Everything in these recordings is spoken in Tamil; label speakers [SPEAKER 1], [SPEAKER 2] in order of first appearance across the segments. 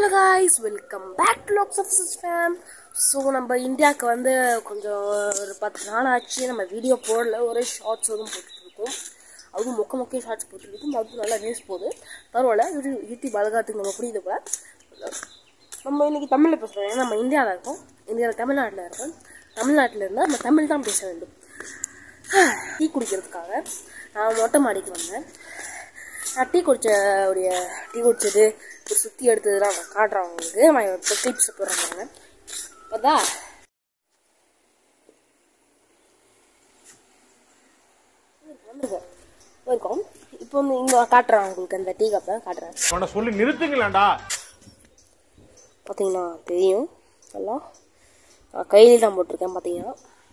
[SPEAKER 1] Hello guys welcome back to logs of sis fame so நம்ம இந்தியாவுக்கு வந்து கொஞ்சம் ஒரு பத்து நாள் ஆச்சு நம்ம வீடியோ போடல ஒரே ஷார்ட்ஸ் எதுவும் போட்டுருக்கோம் அதுவும் மொக்க மொக்க ஷார்ட்ஸ் போட்டுருக்கோம் அதுவும் நல்லா வியூஸ் போகுது பரவாயில்ல யூடியூப் யூடியூப் அழகாத்துக்கு நம்ம புரியுது போல நம்ம இன்னைக்கு தமிழில் பேசுகிறோம் ஏன்னா நம்ம இந்தியாவில் இருக்கோம் இந்தியாவில் தமிழ்நாட்டில் இருக்கோம் தமிழ்நாட்டில் இருந்தால் நம்ம தமிழ் தான் பேச வேண்டும் டீ குடிக்கிறதுக்காக நான் மொட்டை மாடிக்கு வந்தேன் நான் டீ குடிச்ச உடைய டீ குடிச்சது சுற்றி எடுத்ததுலாம் நான் காட்டுறேன் உங்களுக்கு நான் இப்போ கிளிப்ஸ் போடுறேன் பாருங்க பார்த்தா வந்துருக்கோம் இருக்கோம் இப்போ வந்து இங்கே காட்டுறேன் உங்களுக்கு அந்த டீ கப்பை காட்டுறேன்
[SPEAKER 2] அவனை சொல்லி நிறுத்துங்களேன்டா
[SPEAKER 1] பார்த்தீங்கன்னா தெரியும் எல்லாம் நான் கையில் தான் போட்டிருக்கேன் பார்த்தீங்கன்னா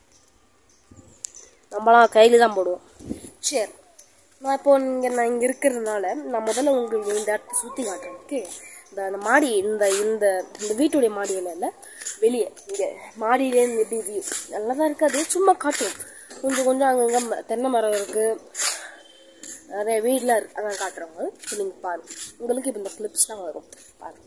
[SPEAKER 1] நம்மளாம் கையில் தான் போடுவோம் சரி நான் இப்போ இங்கே நான் இங்கே இருக்கிறதுனால நான் முதல்ல உங்களுக்கு இந்த இடத்த சுற்றி காட்டுறேன் ஓகே இந்த அந்த மாடி இந்த இந்த இந்த வீட்டுடைய மாடியில் இல்லை வெளியே இங்கே மாடியிலேருந்து எப்படி வியூ நல்லா தான் இருக்காது சும்மா காட்டும் கொஞ்சம் கொஞ்சம் அங்கங்கே ம- தென்னை மரம் இருக்குது நிறைய வீடெலாம் இருக்குது அதான் காட்டுறவங்க இப்போ நீங்கள் பாருங்கள் உங்களுக்கு இப்போ இந்த கிளிப்ஸ்லாம் வரும் பாருங்கள்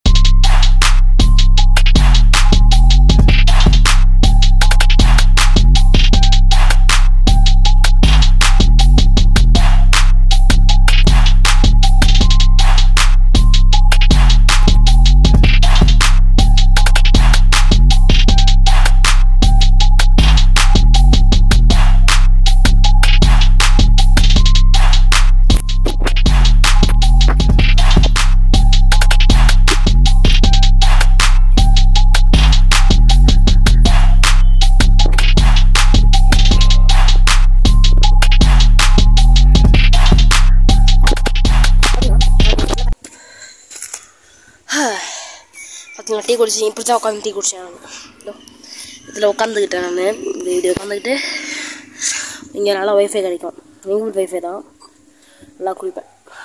[SPEAKER 1] பார்த்தீங்களா டீ குடிச்சு இப்படி தான் உட்காந்து டீ குடித்தேன் நான் இதில் உட்காந்துக்கிட்டேன் நான் இந்த இப்படி உட்காந்துக்கிட்டு இங்கே நல்லா ஒய்ஃபை கிடைக்கும் எங்கள் ஒய்ஃபை தான் நல்லா குடிப்பேன்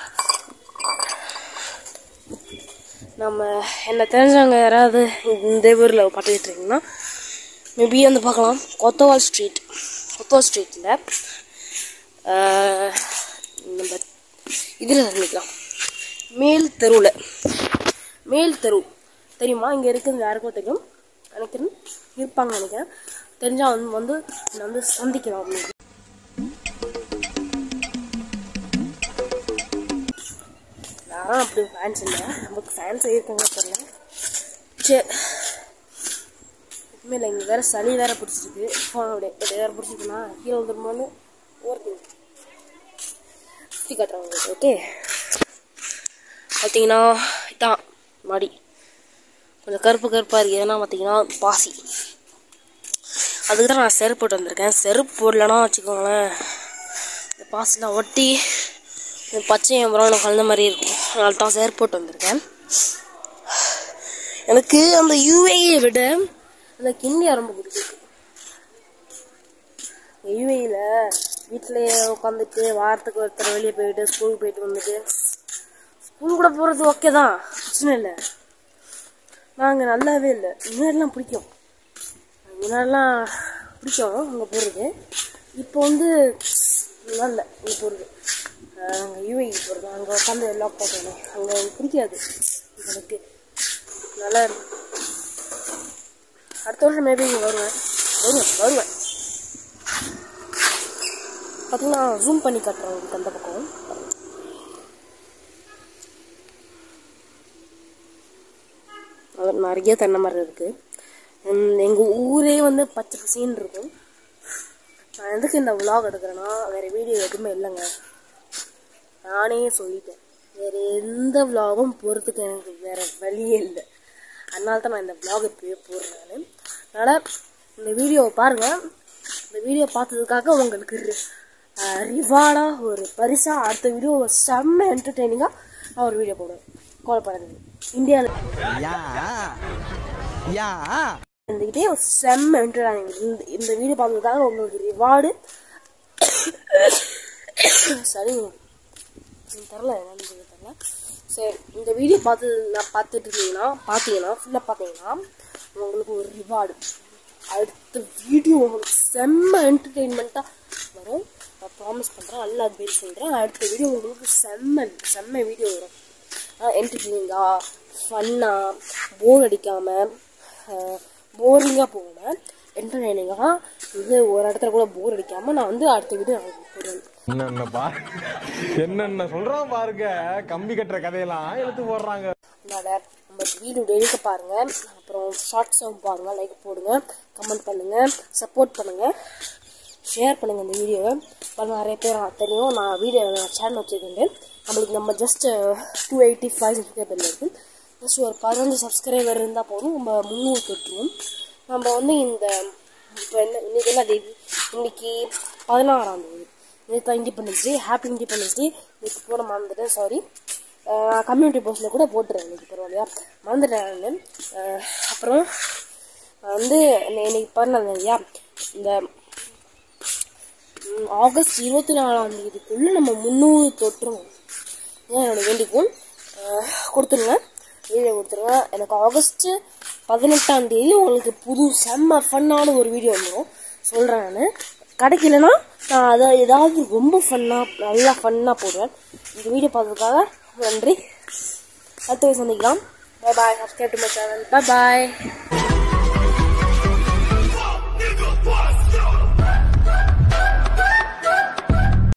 [SPEAKER 1] நம்ம என்ன தெரிஞ்சவங்க யாராவது இந்த ஊரில் பார்த்துக்கிட்டு இருக்கீங்கன்னா மேபி வந்து பார்க்கலாம் கொத்தவால் ஸ்ட்ரீட் கொத்தவால் ஸ்ட்ரீட்டில் நம்ம இதில் நிற்கலாம் மேல் தெருவில் மேல் தெரு தெரியுமா இங்கே இருக்கிறது யாருக்கும் தெரியும் நினைக்கிறேன் இருப்பாங்க நினைக்கிறேன் தெரிஞ்சால் வந்து வந்து என்னை வந்து சந்திக்கலாம் அப்படின்னு யாரும் அப்படி ஃபேன்ஸ் இல்லை நமக்கு ஃபேன்ஸ் இருக்காங்க தெரியல சரி உண்மையில் இங்கே வேறு சளி வேறு பிடிச்சிருக்கு ஃபோன் அப்படியே இப்படி வேறு பிடிச்சிருக்குன்னா கீழே வந்துருமோன்னு ஓர்த்து சுற்றி காட்டுறேன் உங்களுக்கு ஓகே பார்த்தீங்கன்னா இதான் மாடி கொஞ்சம் கருப்பு கருப்பாக இருக்குது ஏன்னா பார்த்தீங்கன்னா பாசி அதுக்கு தான் நான் செருப்பு போட்டு வந்திருக்கேன் செருப்பு போடலன்னா வச்சுக்கோங்களேன் இந்த பாசிலாம் ஒட்டி இந்த பச்சையும் ப்ரௌனும் கலந்த மாதிரி இருக்கும் அதனால தான் செருப்பு போட்டு வந்திருக்கேன் எனக்கு அந்த யூஏயை விட அந்த கிண்டியா ரொம்ப பிடிக்கும் யூஏயில் வீட்டிலேயே உட்காந்துட்டு வாரத்துக்கு ஒருத்தர் வெளியே போயிட்டு ஸ்கூலுக்கு போயிட்டு வந்துட்டு ஸ்கூல் கூட போகிறது ஓகே தான் பிரச்சனை இல்லை நாங்கள் நல்லாவே இல்லை முன்னாடிலாம் பிடிக்கும் முன்னாடிலாம் பிடிக்கும் அங்கே போகிறது இப்போ வந்து நல்லா இல்லை இங்கே போகிறது அங்கே யூஏ போகிறது அங்கே உட்காந்து லாக் பார்த்தோன்னே அங்கே எனக்கு பிடிக்காது எனக்கு நல்லா இருக்கு. அடுத்த வருஷம் மேபி இங்கே வருவேன் வருவேன் வருவேன் பார்த்தீங்கன்னா ஜூம் பண்ணி காட்டுறேன் உங்களுக்கு அந்த பக்கம் அது நிறைய தென்னை மரம் இருக்குது எங்கள் ஊரே வந்து பச்சை பசின்னு இருக்கும் நான் எதுக்கு இந்த விலாக் எடுக்கிறேன்னா வேறு வீடியோ எதுவுமே இல்லைங்க நானே சொல்லிட்டேன் வேறு எந்த விலாகும் போகிறதுக்கு எனக்கு வேறு வழியே இல்லை அதனால தான் நான் இந்த விலாக் இப்போயே போடுறேன் நான் அதனால் இந்த வீடியோவை பாருங்கள் இந்த வீடியோ பார்த்ததுக்காக உங்களுக்கு ரிவார்டாக ஒரு பரிசாக அடுத்த வீடியோ செம்ம என்டர்டெய்னிங்காக நான் ஒரு வீடியோ போடுவேன் கால் பண்ணுறது இந்தியாவில்
[SPEAKER 3] யா யா
[SPEAKER 1] இருந்துக்கிட்டே ஒரு செம்ம என்டர்டைனிங் இந்த இந்த வீடியோ பார்த்ததுக்காக உங்களுக்கு ரிவார்டு சரி எனக்கு தெரில என்னன்னு தெரில சரி இந்த வீடியோ பார்த்து நான் பார்த்துட்டு இருந்தீங்கன்னா பார்த்தீங்கன்னா ஃபுல்லாக பார்த்தீங்கன்னா உங்களுக்கு ஒரு ரிவார்டு அடுத்த வீடியோ உங்களுக்கு செம்ம என்டர்டெயின்மெண்ட்டாக வரும் நான் ப்ராமிஸ் பண்ணுறேன் நல்லா பேர் சொல்கிறேன் அடுத்த வீடியோ உங்களுக்கு செம்ம செம்ம வீடியோ வரும் என்டர்டெய்னிங்காக ஃபன்னாக போர் அடிக்காமல் போரிங்காக போகாமல் என்டர்டைனிங்காக வந்து ஒரு இடத்துல கூட போர் அடிக்காமல் நான் வந்து அடுத்த வீடியோ நான் போடுவேன்
[SPEAKER 2] என்னென்ன பா என்னென்ன சொல்றான் பாருங்க கம்பி கட்டுற கதையெல்லாம் எடுத்து போடுறாங்க
[SPEAKER 1] அதனால நம்ம வீடியோ டெய்லிக்கு பாருங்கள் அப்புறம் ஷார்ட்ஸும் பாருங்கள் லைக் போடுங்க கமெண்ட் பண்ணுங்கள் சப்போர்ட் பண்ணுங்கள் ஷேர் பண்ணுங்கள் இந்த வீடியோவை பாருங்க நிறைய பேர் தெரியும் நான் வீடியோ சேனல் வச்சுருக்கேன் நம்மளுக்கு நம்ம just two eighty five subscriber இருக்குது ஜஸ்ட் ஒரு பதினஞ்சு சப்ஸ்கிரைபர் இருந்தால் போதும் நம்ம முந்நூறு தொட்டுருவோம் நம்ம வந்து இந்த இப்போ என்ன இன்னைக்கு என்ன தேதி இன்னைக்கு பதினாறாம் தேதி நேற்று Independence Day happy Independence Day இன்னைக்கு போட மறந்துட்டேன் சாரி கம்யூனிட்டி போஸ்ட்டில் கூட போட்டுறேன் இன்னைக்கு பரவாயில்லையா மறந்துட்டேன் நான் அப்புறம் வந்து இன்னை- இன்னைக்கு பிறந்தாங்க இல்லையா இந்த ம், ஆகஸ்ட் இருபத்தி நாலாம் தேதிக்குள்ளே நம்ம முந்நூறு தொற்றுவோம் இதான் என்னோட வேண்டிக்கும் அஹ், கொடுத்துருங்க வீடியோ கொடுத்துருங்க எனக்கு ஆகஸ்ட் பதினெட்டாம் தேதி உங்களுக்கு புது செம்ம ஃபன்னான ஒரு வீடியோ வந்துடும் சொல்கிறேன் நான் கிடைக்கலனா நான் அதை ஏதாவது ரொம்ப ஃபன்னாக நல்லா ஃபன்னாக போடுவேன் இந்த வீடியோ பார்த்ததுக்காக நன்றி அடுத்த வீடியோ சந்திக்கலாம் bye bye subscribe to my channel bye bye